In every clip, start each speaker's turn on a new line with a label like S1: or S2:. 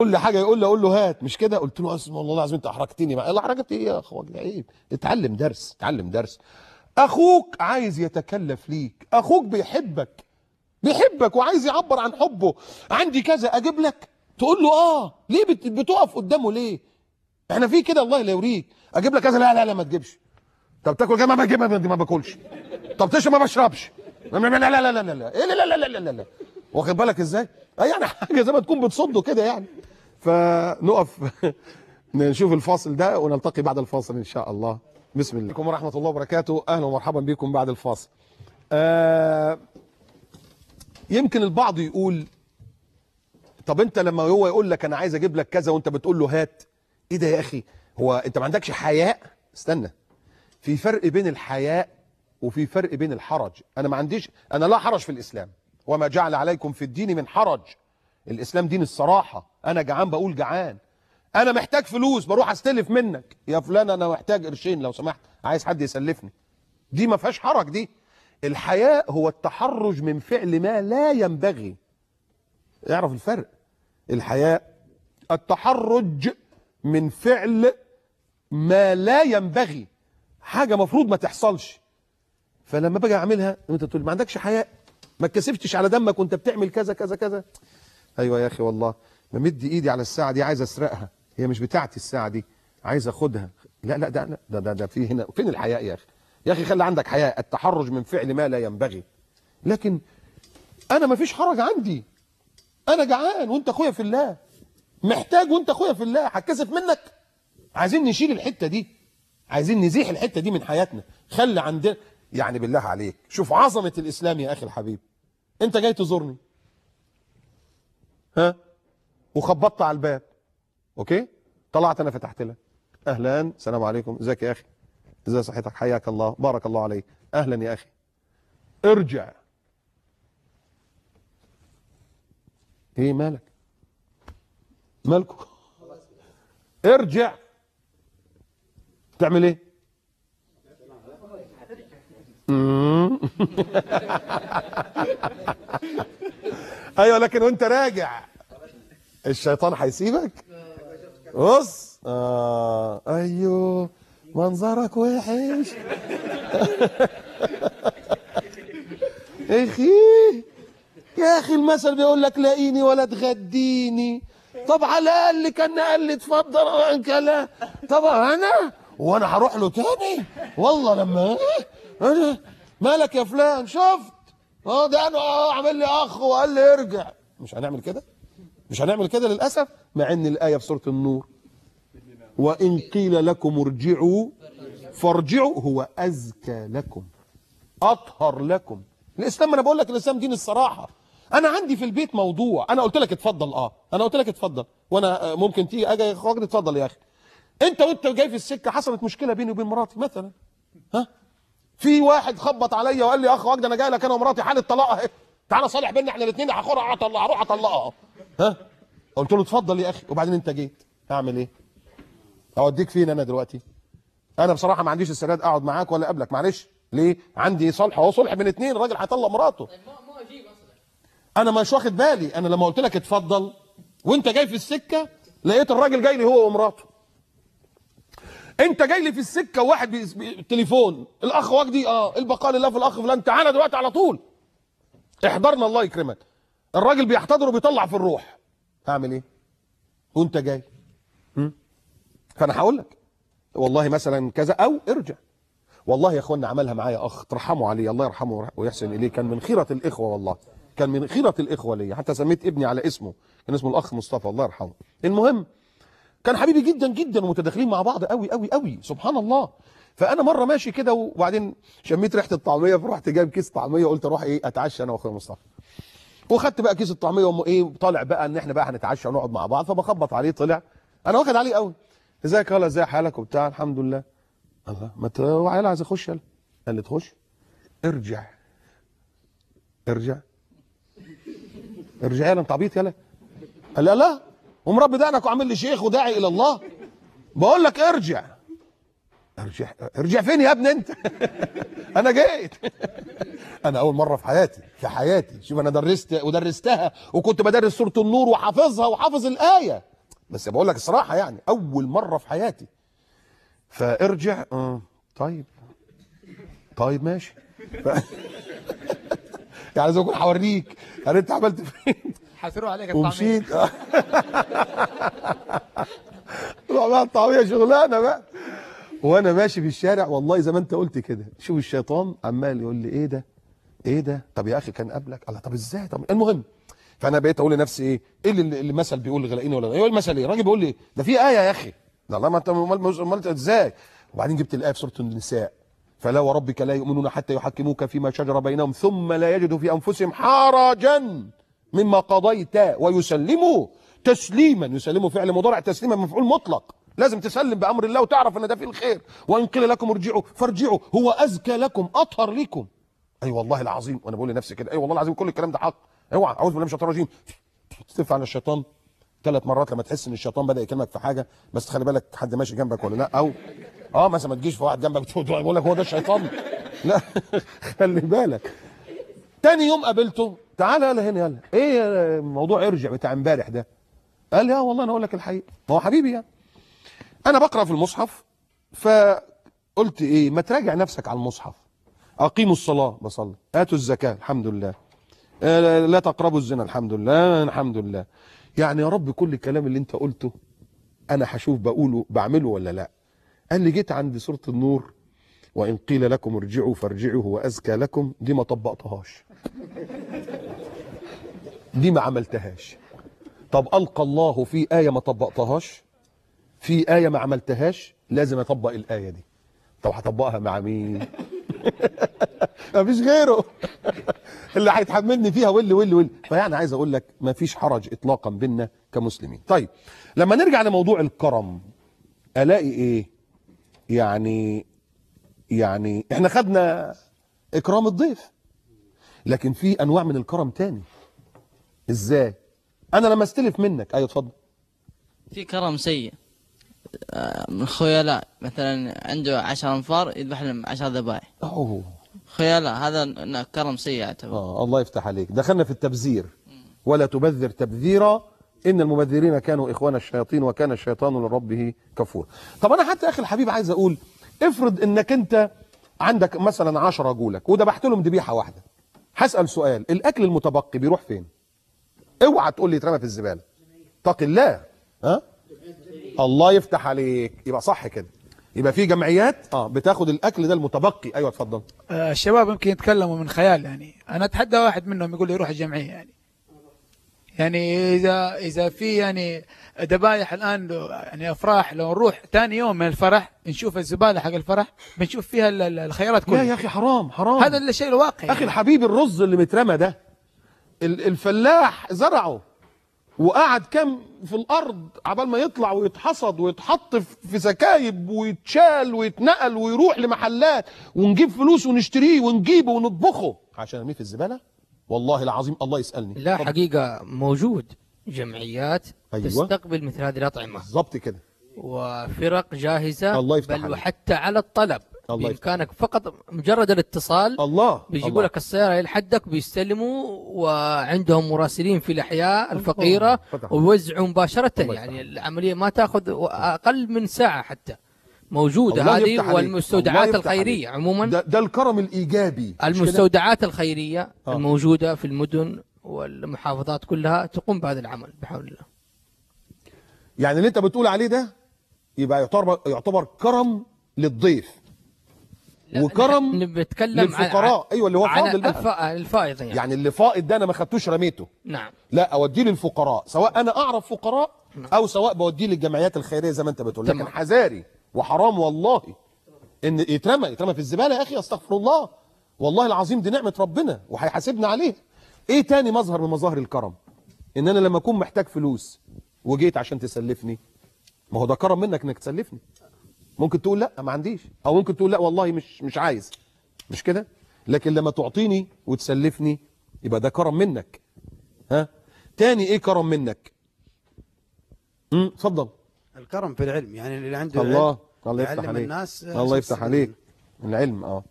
S1: كل حاجه يقول لي اقول له هات مش كده قلت له اسم والله العظيم انت احرجتني ما الله احرجت ايه يا اخوك عيب اتعلم درس اتعلم درس اخوك عايز يتكلف ليك اخوك بيحبك بيحبك وعايز يعبر عن حبه عندي كذا اجيب لك تقول له اه ليه بت- بتقف قدامه ليه احنا في كده الله لا يوريك اجيب لك كذا لا لا لا ما تجيبش طب تاكل كذا ما بجيب ما ما باكلش طب تشرب ما بشربش لا لا لا لا لا لا لا إيه لا لا لا لا لا لا واخد بالك ازاي اه يعني حاجه زي ما تكون بتصده كده يعني فنقف نشوف الفاصل ده ونلتقي بعد الفاصل ان شاء الله بسم الله عليكم ورحمه الله وبركاته اهلا ومرحبا بكم بعد الفاصل آه يمكن البعض يقول طب انت لما هو يقول لك انا عايز اجيب لك كذا وانت بتقول له هات ايه ده يا اخي هو انت ما عندكش حياء استنى في فرق بين الحياء وفي فرق بين الحرج انا ما عنديش انا لا حرج في الاسلام وما جعل عليكم في الدين من حرج الاسلام دين الصراحه انا جعان بقول جعان انا محتاج فلوس بروح استلف منك يا فلان انا محتاج قرشين لو سمحت عايز حد يسلفني دي ما فيهاش حرج دي الحياء هو التحرج من فعل ما لا ينبغي اعرف الفرق الحياء التحرج من فعل ما لا ينبغي حاجه مفروض ما تحصلش فلما باجي اعملها انت تقول ما عندكش حياء ما اتكسفتش على دمك وانت بتعمل كذا كذا كذا ايوه يا اخي والله بمد ايدي على الساعه دي عايز اسرقها هي مش بتاعتي الساعه دي عايز اخدها لا لا ده لا ده ده, ده في هنا فين الحياء يا اخي يا اخي خلي عندك حياء التحرج من فعل ما لا ينبغي لكن انا ما فيش حرج عندي انا جعان وانت اخويا في الله محتاج وانت اخويا في الله هتكسف منك عايزين نشيل الحته دي عايزين نزيح الحته دي من حياتنا خلي عندنا يعني بالله عليك شوف عظمه الاسلام يا اخي الحبيب انت جاي تزورني ها وخبطت على الباب اوكي طلعت انا فتحت لك اهلا السلام عليكم ازيك يا اخي ازي صحتك حياك الله بارك الله عليك اهلا يا اخي ارجع ايه مالك مالكم ارجع تعمل ايه مم. ايوه لكن وانت راجع الشيطان هيسيبك بص آه. ايوه منظرك وحش اخي يا اخي المثل بيقول لك لاقيني ولا تغديني طب على الاقل كان قال لي اتفضل عنك لا طب انا وانا هروح له تاني والله لما أنا مالك يا فلان شفت اه ده انا آه عامل لي اخ وقال لي ارجع مش هنعمل كده مش هنعمل كده للاسف مع ان الايه في سوره النور وان قيل لكم ارجعوا فارجعوا هو ازكى لكم اطهر لكم الاسلام انا بقول لك الاسلام دين الصراحه انا عندي في البيت موضوع انا قلت لك اتفضل اه انا قلت لك اتفضل وانا آه، ممكن تيجي اجي يا اخوك اتفضل يا اخي انت وانت جاي في السكه حصلت مشكله بيني وبين مراتي مثلا ها في واحد خبط عليا وقال لي يا اخ وجد انا جاي لك انا ومراتي حاله طلاق اهي تعالى صالح بينا احنا الاثنين هاخدها اطلع اروح اطلقها ها قلت له اتفضل يا اخي وبعدين انت جيت اعمل ايه اوديك فين انا دلوقتي انا بصراحه ما عنديش استعداد اقعد معاك ولا اقابلك معلش ليه عندي صلح هو صلح بين اتنين الراجل هيطلق مراته انا مش واخد بالي انا لما قلت لك اتفضل وانت جاي في السكه لقيت الراجل جاي لي هو ومراته انت جاي لي في السكه وواحد بيس- بي- بالتليفون الاخ وجدي اه البقاء لله في الاخ فلان تعالى دلوقتي على طول احضرنا الله يكرمك الراجل بيحتضر وبيطلع في الروح هعمل ايه وانت جاي هم؟ فانا هقول لك والله مثلا كذا او ارجع والله يا اخوانا عملها معايا اخ ترحموا عليه الله يرحمه ويحسن اليه كان من خيره الاخوه والله كان من خيره الاخوه ليا حتى سميت ابني على اسمه كان اسمه الاخ مصطفى الله يرحمه المهم كان حبيبي جدا جدا ومتداخلين مع بعض قوي قوي قوي سبحان الله فانا مره ماشي كده وبعدين شميت ريحه الطعميه فرحت جايب كيس طعميه وقلت اروح ايه اتعشى انا واخويا مصطفى وخدت بقى كيس الطعميه وم ايه طالع بقى ان احنا بقى هنتعشى ونقعد مع بعض فبخبط عليه طلع انا واخد عليه قوي ازيك يلا ازي حالك وبتاع الحمد لله الله ما تعالى عايز اخش يلا قال لي تخش ارجع ارجع ارجع يلا انت عبيط يلا قال لي لا ومربي دقنك وعامل لي شيخ وداعي الى الله بقول لك ارجع ارجع ارجع فين يا ابني انت انا جيت انا اول مره في حياتي في حياتي شوف انا درست ودرستها وكنت بدرس سوره النور وحافظها وحافظ الايه بس بقول لك الصراحه يعني اول مره في حياتي فارجع آه طيب طيب ماشي ف... يعني زي ما اكون هوريك يعني انت عملت فين
S2: حاثروا عليك الطعمية
S1: ومشيت روح بقى الطعميه شغلانه بقى وانا ماشي في الشارع والله زي ما انت قلت كده شوف الشيطان عمال يقول لي ايه ده ايه ده طب يا اخي كان قبلك الله طب ازاي طب المهم فانا بقيت اقول لنفسي ايه ايه اللي اللي المثل بيقول غلقيني ولا ايه المثل ايه الراجل بيقول لي ده في ايه يا اخي ده الله ما انت امال امال ازاي وبعدين جبت الايه في سوره النساء فلا وربك لا يؤمنون حتى يحكموك فيما شجر بينهم ثم لا يجدوا في انفسهم حرجا مما قضيت ويسلموا تسليما يسلموا فعل مضارع تسليما مفعول مطلق لازم تسلم بامر الله وتعرف ان ده فيه الخير وان قيل لكم ارجعوا فارجعوا هو ازكى لكم اطهر لكم اي أيوة والله العظيم وانا بقول لنفسي كده اي أيوة والله العظيم كل الكلام ده حق اوعى اعوذ بالله من الشيطان الرجيم تلف على الشيطان ثلاث مرات لما تحس ان الشيطان بدا يكلمك في حاجه بس تخلي بالك حد ماشي جنبك ولا لا او اه مثلا ما تجيش في واحد جنبك بيقول لك هو ده الشيطان لا خلي بالك تاني يوم قابلته تعالى يلا هنا يلا ايه موضوع ارجع بتاع امبارح ده قال لي اه والله انا اقول لك الحقيقه ما هو حبيبي يعني انا بقرا في المصحف فقلت ايه ما تراجع نفسك على المصحف اقيموا الصلاه بصلي اتوا الزكاه الحمد لله آه، لا تقربوا الزنا الحمد لله الحمد لله يعني يا رب كل الكلام اللي انت قلته انا هشوف بقوله بعمله ولا لا قال لي جيت عند سوره النور وان قيل لكم ارجعوا فارجعوا هو ازكى لكم دي ما طبقتهاش دي ما عملتهاش طب القى الله في ايه ما طبقتهاش في ايه ما عملتهاش لازم اطبق الايه دي طب هطبقها مع مين مفيش غيره اللي هيتحملني فيها واللي واللي واللي فيعني عايز اقول لك مفيش حرج اطلاقا بينا كمسلمين طيب لما نرجع لموضوع الكرم الاقي ايه يعني يعني احنا خدنا اكرام الضيف لكن في انواع من الكرم تاني ازاي انا لما استلف منك ايوه اتفضل
S3: في كرم سيء آه، من خيلاء مثلا عنده عشر انفار يذبح لهم عشر ذبائح
S1: اوه
S3: خيلاء هذا ن- كرم سيء يعتبر
S1: اه الله يفتح عليك دخلنا في التبذير ولا تبذر تبذيرا ان المبذرين كانوا اخوان الشياطين وكان الشيطان لربه كفور طب انا حتى يا اخي الحبيب عايز اقول افرض انك انت عندك مثلا 10 رجولك وذبحت لهم ذبيحه واحده هسال سؤال الاكل المتبقي بيروح فين اوعى تقول لي يترمى في الزباله اتق الله ها الله يفتح عليك يبقى صح كده يبقى في جمعيات اه بتاخد الاكل ده المتبقي ايوه اتفضل
S2: آه، الشباب يمكن يتكلموا من خيال يعني انا اتحدى واحد منهم يقول لي يروح الجمعيه يعني يعني اذا اذا في يعني ذبايح الان لو- يعني افراح لو نروح ثاني يوم من الفرح نشوف الزباله حق الفرح بنشوف فيها ال- ال- الخيارات
S1: لا يا
S2: كلها
S1: اخي حرام حرام
S2: هذا الشيء الواقعي
S1: اخي الحبيب الرز اللي مترمى ده ال- الفلاح زرعه وقعد كام في الارض عبال ما يطلع ويتحصد ويتحط في في سكايب ويتشال ويتنقل ويروح لمحلات ونجيب فلوس ونشتريه ونجيبه ونطبخه عشان ارميه في الزباله والله العظيم الله يسالني
S4: لا
S1: طب
S4: حقيقة موجود جمعيات
S1: أيوة.
S4: تستقبل مثل هذه الأطعمة
S1: بالظبط كده
S4: وفرق جاهزة
S1: الله يفتح
S4: بل
S1: عليك.
S4: وحتى على الطلب
S1: الله يفتح.
S4: بإمكانك فقط مجرد الاتصال
S1: الله
S4: بيجيبوا
S1: الله.
S4: لك السيارة لحدك بيستلموا وعندهم مراسلين في الأحياء الفقيرة
S1: فتح.
S4: ويوزعوا مباشرة
S1: الله يفتح
S4: يعني العملية ما تأخذ أقل من ساعة حتى موجودة
S1: الله يفتح
S4: هذه
S1: عليك. الله
S4: والمستودعات
S1: يفتح
S4: الخيرية
S1: عليك.
S4: عموما
S1: ده, ده الكرم الايجابي مش كده؟
S4: المستودعات الخيرية
S1: آه.
S4: الموجودة في المدن والمحافظات كلها تقوم بهذا العمل بحول الله
S1: يعني اللي انت بتقول عليه ده يبقى يعتبر يعتبر كرم للضيف
S4: لا،
S1: وكرم
S4: نحن بنتكلم عن-
S1: للفقراء ايوه اللي هو
S4: على
S1: فاضل بقى
S4: الفا- الفائض يعني.
S1: يعني اللي فائض ده انا ما خدتوش رميته
S4: نعم
S1: لا اوديه للفقراء سواء انا اعرف فقراء او سواء بوديه للجمعيات الخيريه زي ما انت بتقول لكن
S4: تمام.
S1: حذاري وحرام والله ان يترمى يترمى في الزباله يا اخي استغفر الله والله العظيم دي نعمه ربنا وهيحاسبنا عليها ايه تاني مظهر من مظاهر الكرم ان انا لما اكون محتاج فلوس وجيت عشان تسلفني ما هو ده كرم منك انك تسلفني ممكن تقول لا ما عنديش او ممكن تقول لا والله مش مش عايز مش كده لكن لما تعطيني وتسلفني يبقى ده كرم منك ها تاني ايه كرم منك امم اتفضل
S5: الكرم في العلم يعني اللي عنده
S1: الله
S5: علم
S1: الله يفتح
S5: يعلم
S1: عليك
S5: الناس
S1: الله
S5: أساس
S1: يفتح عليك العلم اه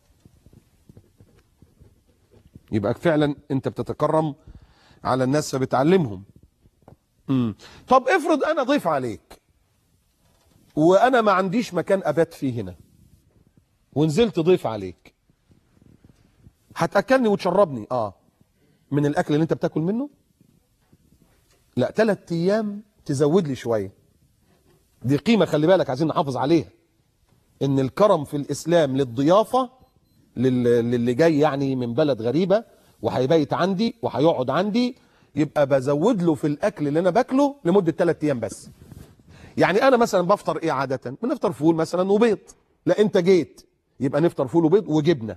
S1: يبقى فعلا انت بتتكرم على الناس فبتعلمهم مم. طب افرض انا ضيف عليك وانا ما عنديش مكان ابات فيه هنا ونزلت ضيف عليك هتاكلني وتشربني اه من الاكل اللي انت بتاكل منه لا ثلاث ايام تزود لي شويه دي قيمه خلي بالك عايزين نحافظ عليها ان الكرم في الاسلام للضيافه لل- للي جاي يعني من بلد غريبه وهيبيت عندي وهيقعد عندي يبقى بزود له في الاكل اللي انا باكله لمده ثلاث ايام بس يعني انا مثلا بفطر ايه عاده بنفطر فول مثلا وبيض لا انت جيت يبقى نفطر فول وبيض وجبنه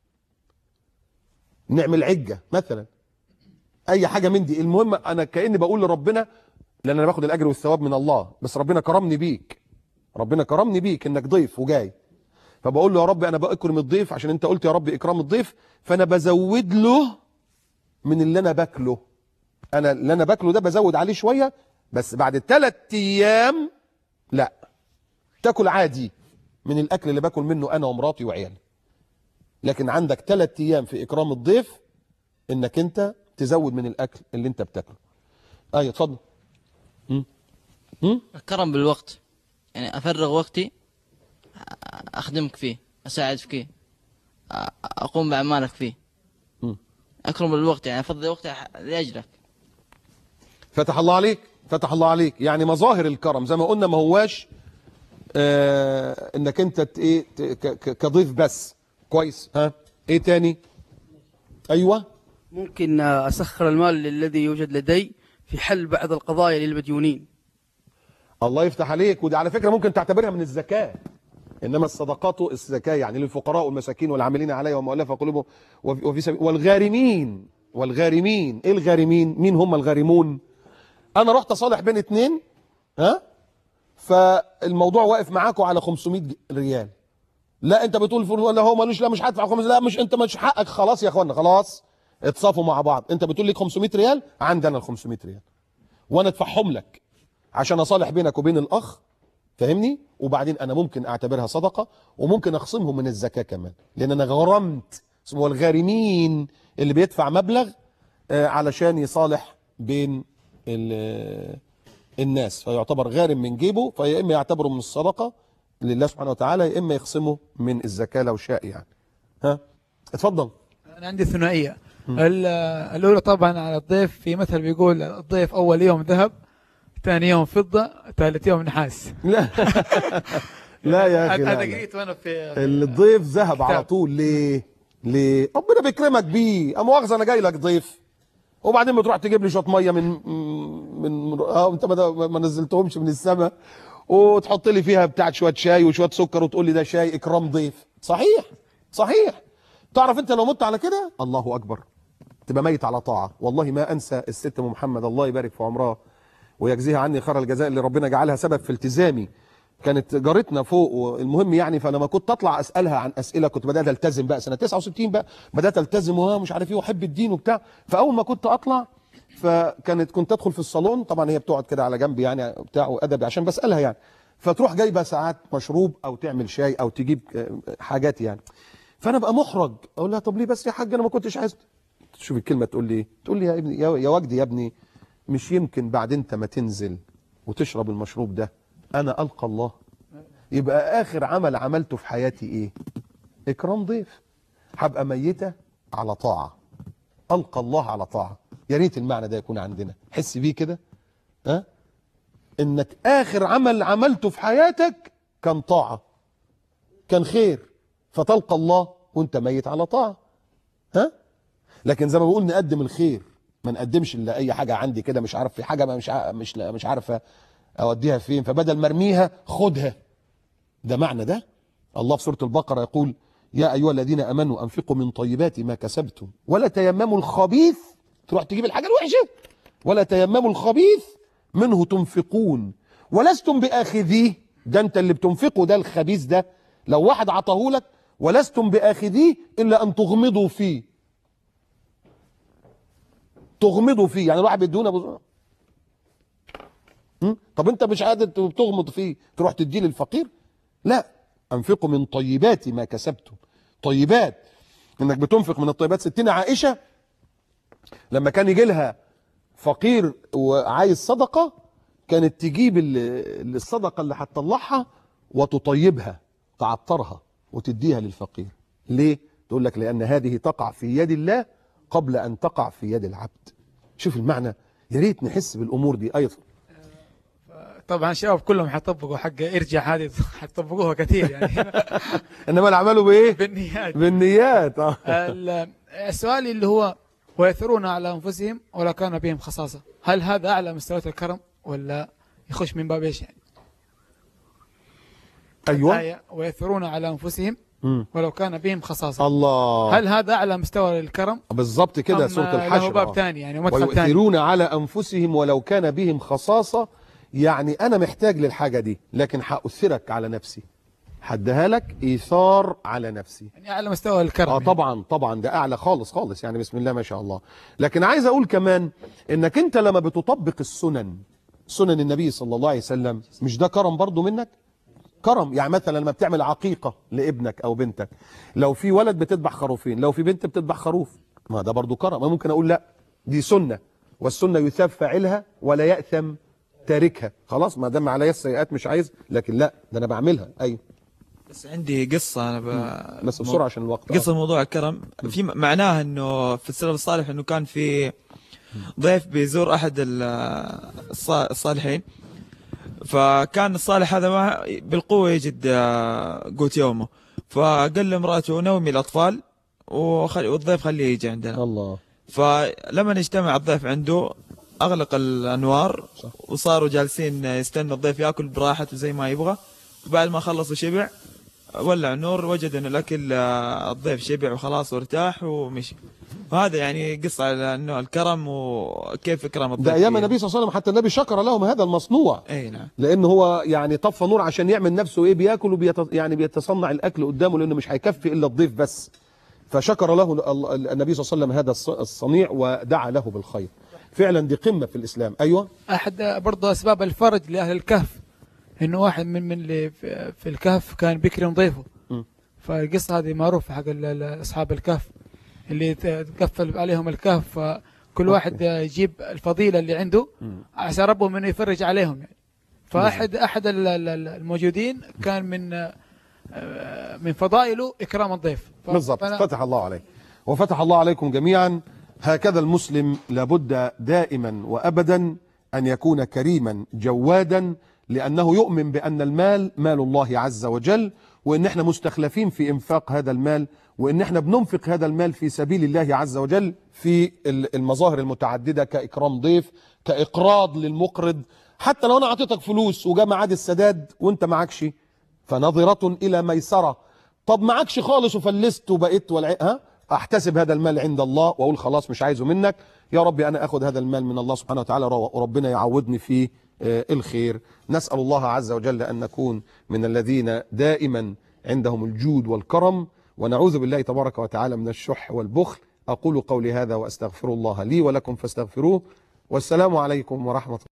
S1: نعمل عجه مثلا اي حاجه من دي المهم انا كاني بقول لربنا لان انا باخد الاجر والثواب من الله بس ربنا كرمني بيك ربنا كرمني بيك انك ضيف وجاي فبقول له يا رب انا بكرم الضيف عشان انت قلت يا رب اكرام الضيف فانا بزود له من اللي انا باكله انا اللي انا باكله ده بزود عليه شويه بس بعد ثلاث ايام لا تاكل عادي من الاكل اللي باكل منه انا ومراتي وعيالي لكن عندك ثلاث ايام في اكرام الضيف انك انت تزود من الاكل اللي انت بتاكله ايوه اتفضل
S3: الكرم بالوقت يعني افرغ وقتي اخدمك فيه اساعد فيه أ- اقوم باعمالك فيه
S1: مم.
S3: اكرم بالوقت يعني افضل وقتي ح- لاجلك
S1: فتح الله عليك فتح الله عليك يعني مظاهر الكرم زي ما قلنا ما هواش آه انك انت ت- ايه ت- ك- ك- كضيف بس كويس ها ايه تاني ايوه
S6: ممكن أسخر المال الذي يوجد لدي في حل بعض القضايا للمديونين
S1: الله يفتح عليك ودي على فكره ممكن تعتبرها من الزكاه انما الصدقات الزكاه يعني للفقراء والمساكين والعاملين عليها ومؤلفه قلوبهم وفي وفي سبيل والغارمين والغارمين ايه الغارمين مين هم الغارمون انا رحت اصالح بين اتنين ها فالموضوع واقف معاكم على 500 ريال لا انت بتقول فلوس ولا هو مالوش لا مش هدفع 500 لا مش انت مش حقك خلاص يا اخوانا خلاص اتصافوا مع بعض انت بتقول لي 500 ريال عندي انا ال 500 ريال وانا ادفعهم لك عشان اصالح بينك وبين الاخ فاهمني وبعدين انا ممكن اعتبرها صدقه وممكن اخصمهم من الزكاه كمان لان انا غرمت اسمه الغارمين اللي بيدفع مبلغ آه، علشان يصالح بين ال- الناس فيعتبر غارم من جيبه فيا اما يعتبره من الصدقه لله سبحانه وتعالى يا اما يخصمه من الزكاه لو شاء يعني ها اتفضل
S2: انا عندي ثنائيه ال- الاولى طبعا على الضيف في مثل بيقول الضيف اول يوم ذهب ثاني يوم فضه ثالث يوم نحاس
S1: لا لا يا اخي
S2: هذا
S1: لا لا.
S2: قريت وانا في
S1: الضيف ذهب على
S2: كتاب.
S1: طول ليه؟ ليه؟ ربنا بيكرمك بيه، أما مؤاخذة أنا جاي لك ضيف وبعدين بتروح تجيب لي شوية مية من من اه أنت ما ما نزلتهمش من السماء وتحط لي فيها بتاعت شوية شاي وشوية سكر وتقول لي ده شاي إكرام ضيف، صحيح صحيح تعرف أنت لو مت على كده الله أكبر تبقى ميت على طاعة، والله ما أنسى الست أم محمد الله يبارك في عمرها ويجزيها عني خير الجزاء اللي ربنا جعلها سبب في التزامي كانت جارتنا فوق المهم يعني فلما كنت اطلع اسالها عن اسئله كنت بدات التزم بقى سنه 69 بقى بدات التزم وها مش عارف ايه واحب الدين وبتاع فاول ما كنت اطلع فكانت كنت ادخل في الصالون طبعا هي بتقعد كده على جنب يعني بتاع وادبي عشان بسالها يعني فتروح جايبه ساعات مشروب او تعمل شاي او تجيب آه، حاجات يعني فانا بقى محرج اقول لها طب ليه بس يا حاج انا ما كنتش عايز شوف الكلمه تقول لي إيه؟ تقول لي يا ابني يا, يا وجدي يا ابني مش يمكن بعد انت ما تنزل وتشرب المشروب ده انا القى الله يبقى اخر عمل عملته في حياتي ايه اكرام ضيف هبقى ميته على طاعه القى الله على طاعه يا ريت المعنى ده يكون عندنا حس بيه كده ها انك اخر عمل عملته في حياتك كان طاعه كان خير فتلقى الله وانت ميت على طاعه ها لكن زي ما بقول نقدم الخير ما نقدمش الا اي حاجه عندي كده مش عارف في حاجه ما مش ع- مش مش عارفه اوديها فين فبدل ما ارميها خدها ده معنى ده الله في سوره البقره يقول يا ايها الذين امنوا انفقوا من طيبات ما كسبتم ولا تيمموا الخبيث تروح تجيب الحاجه الوحشه ولا تيمموا الخبيث منه تنفقون ولستم باخذيه ده انت اللي بتنفقه ده الخبيث ده لو واحد عطاه لك ولستم باخذيه الا ان تغمضوا فيه تغمضوا فيه يعني الواحد بيدونا بز... م? طب انت مش قادر تغمض فيه تروح تديه للفقير لا انفقوا من طيبات ما كسبتم طيبات انك بتنفق من الطيبات ستنا عائشه لما كان يجي لها فقير وعايز صدقة كانت تجيب ال- الصدقة اللي هتطلعها وتطيبها تعطرها وتديها للفقير ليه؟ تقول لك لأن هذه تقع في يد الله قبل أن تقع في يد العبد شوف المعنى يا ريت نحس بالأمور دي أيضا
S2: طبعا الشباب كلهم حيطبقوا حق ارجع هذه حيطبقوها كثير يعني
S1: إنما العمل بإيه؟
S2: بالنيات
S1: بالنيات آه.
S2: ال- السؤال اللي هو ويثرون على انفسهم ولو كان بهم خصاصه هل هذا اعلى مستويات الكرم ولا يخش من باب ايش يعني
S1: أيوة
S2: آية ويثرون على انفسهم
S1: مم.
S2: ولو كان بهم خصاصه
S1: الله
S2: هل هذا اعلى مستوى للكرم
S1: بالظبط كده
S2: أم
S1: سورة
S2: له
S1: الحشر
S2: باب
S1: آه.
S2: ثاني يعني ومدخل ثاني
S1: ويؤثرون على أنفسهم ولو كان بهم خصاصة يعني أنا محتاج للحاجة دي لكن هأثرك على نفسي حدها لك إيثار على نفسي
S2: يعني اعلى مستوى للكرم
S1: اه
S2: يعني.
S1: طبعا طبعا ده اعلى خالص خالص يعني بسم الله ما شاء الله لكن عايز اقول كمان انك انت لما بتطبق السنن سنن النبي صلى الله عليه وسلم مش ده كرم برضو منك كرم يعني مثلا لما بتعمل عقيقة لابنك او بنتك لو في ولد بتذبح خروفين لو في بنت بتذبح خروف ما ده برضو كرم أنا ممكن اقول لا دي سنة والسنة يثاب فاعلها ولا يأثم تاركها خلاص ما دام عليا السيئات مش عايز لكن لا ده انا بعملها ايوه
S7: بس عندي قصة أنا ب...
S1: بس بسرعة عشان الوقت
S7: قصة موضوع الكرم في م- معناها إنه في السلف الصالح إنه كان في ضيف بيزور أحد ال- الص- الصالحين فكان الصالح هذا ما بالقوة يجد آه، قوت يومه فقال لامرأته نومي الأطفال وخلي والضيف خليه يجي عندنا
S1: الله
S7: فلما اجتمع الضيف عنده اغلق الانوار وصاروا جالسين يستنوا الضيف ياكل براحته زي ما يبغى وبعد ما خلص وشبع ولع النور وجد ان الاكل آه، الضيف شبع وخلاص وارتاح ومشي وهذا يعني قصة على انه الكرم وكيف اكرام الضيف
S1: ده ايام
S7: فيه.
S1: النبي صلى الله عليه وسلم حتى النبي شكر لهم هذا المصنوع
S7: اي نعم
S1: لان هو يعني طفى نور عشان يعمل نفسه ايه بياكل وبيت يعني بيتصنع الاكل قدامه لانه مش هيكفي الا الضيف بس فشكر له ال- ال- النبي صلى الله عليه وسلم هذا الص- الصنيع ودعا له بالخير فعلا دي قمه في الاسلام ايوه
S2: احد برضه اسباب الفرج لاهل الكهف انه واحد من من اللي في في الكهف كان بيكرم ضيفه
S1: م.
S2: فالقصه هذه معروفه حق ال- ال- اصحاب الكهف اللي ت- تقفل عليهم الكهف فكل واحد يجيب الفضيله اللي عنده عسى ربهم انه يفرج عليهم يعني فاحد احد ال- ال- ال- الموجودين كان من آه، من فضائله اكرام الضيف ف-
S1: بالضبط
S2: فأنا-
S1: فتح الله عليك وفتح الله عليكم جميعا هكذا المسلم لابد دائما وابدا ان يكون كريما جوادا لانه يؤمن بان المال مال الله عز وجل وان احنا مستخلفين في انفاق هذا المال وان احنا بننفق هذا المال في سبيل الله عز وجل في ال- المظاهر المتعدده كاكرام ضيف كاقراض للمقرض حتى لو انا اعطيتك فلوس وجا ميعاد السداد وانت معكش فنظرة إلى ميسرة طب معكش خالص وفلست وبقيت والع... ها احتسب هذا المال عند الله واقول خلاص مش عايزه منك يا ربي انا اخذ هذا المال من الله سبحانه وتعالى وربنا يعوضني فيه آه، الخير نسال الله عز وجل ان نكون من الذين دائما عندهم الجود والكرم ونعوذ بالله تبارك وتعالى من الشح والبخل اقول قولي هذا واستغفر الله لي ولكم فاستغفروه والسلام عليكم ورحمه الله